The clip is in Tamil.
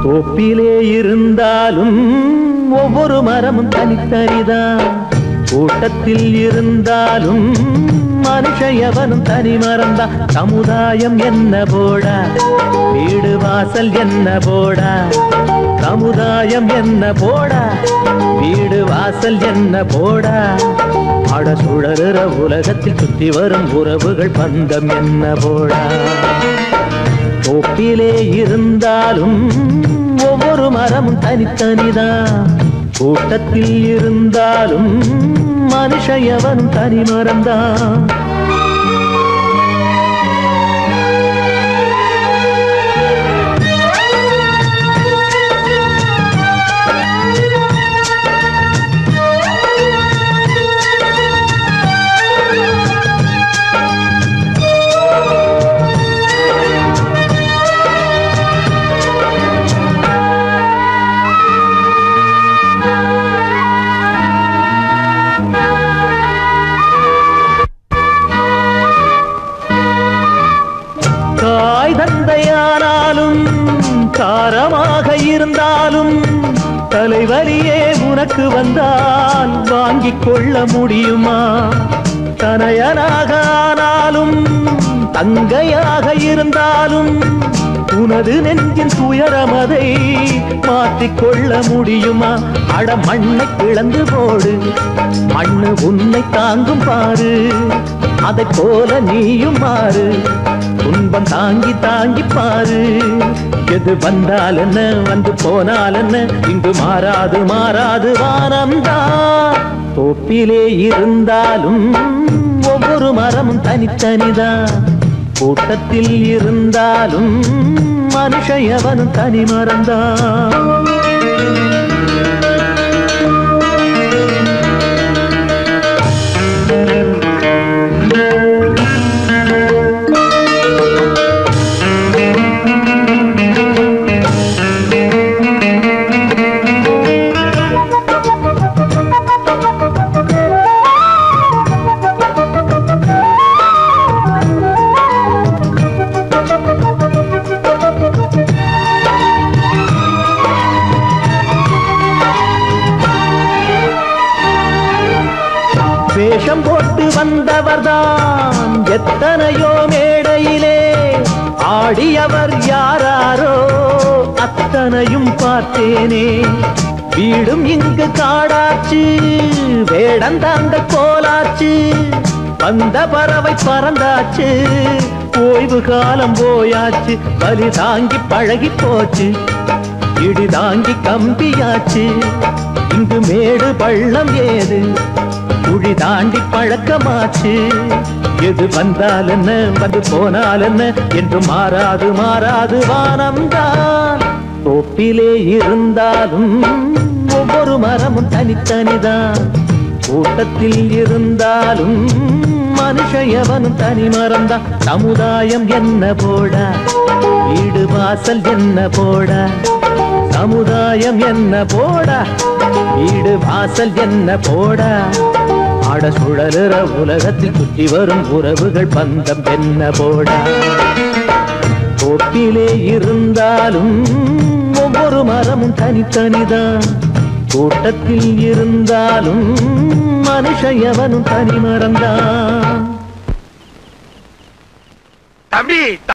தோப்பிலே இருந்தாலும் ஒவ்வொரு மரமும் தனித்தனிதான் கூட்டத்தில் இருந்தாலும் மனுஷ எவனும் தனி மறந்தான் சமுதாயம் என்ன போடா வீடு வாசல் என்ன போடா சமுதாயம் என்ன போடா வீடு வாசல் என்ன போடா அட சுழலுற உலகத்தில் சுத்தி வரும் உறவுகள் பந்தம் என்ன போடா தோப்பிலே இருந்தாலும் ஒவ்வொரு மரமும் தனித்தனிதான் கூட்டத்தில் இருந்தாலும் மனுஷ எவனும் தனி மறந்தான் தாய் தந்தையானாலும் காரமாக இருந்தாலும் தலைவலியே உனக்கு வந்தால் வாங்கிக் கொள்ள முடியுமா தனையனாக ஆனாலும் தங்கையாக இருந்தாலும் உனது நெஞ்சின் துயரமதை மாற்றிக் கொள்ள முடியுமா அட மண்ணை கிளந்து போடு மண்ணு உன்னை தாங்கும் பாரு அதை போல நீயும் மாறு துன்பம் தாங்கி தாங்கி பாரு எது வந்தால் என்ன வந்து போனால் என்ன இங்கு மாறாது மாறாது வானம்தான் தோப்பிலே இருந்தாலும் ஒவ்வொரு மரமும் தனித்தனிதான் கூட்டத்தில் இருந்தாலும் மனுஷ எவனும் தனி மறந்தான் வேஷம் போட்டு வந்தவர்தான் எத்தனையோ மேடையிலே ஆடியவர் யாராரோ அத்தனையும் பார்த்தேனே வீடும் இங்கு காடாச்சு வேடந்தாங்க கோலாச்சு வந்த பறவை பறந்தாச்சு ஓய்வு காலம் போயாச்சு வலி தாங்கி பழகி போச்சு இடி தாங்கி கம்பியாச்சு இங்கு மேடு பள்ளம் ஏது குழி தாண்டி பழக்கமாச்சு எது வந்தால் என்ன வந்து போனால் என்ன என்று மாறாது மாறாது வானம்தான் தோப்பிலே இருந்தாலும் ஒவ்வொரு மரமும் தனித்தனிதான் கூட்டத்தில் இருந்தாலும் மனுஷ எவனும் தனி மறந்தான் சமுதாயம் என்ன போடா வீடு வாசல் என்ன போடா சமுதாயம் என்ன போடா வீடு வாசல் என்ன போடா ஆட சுழலுற உலகத்தில் சுற்றி வரும் உறவுகள் பந்தம் என்ன போடா தோப்பிலே இருந்தாலும் ஒவ்வொரு மரமும் தனித்தனிதான் கூட்டத்தில் இருந்தாலும் மனுஷ எவனும் தனி மறந்தான் தம்பி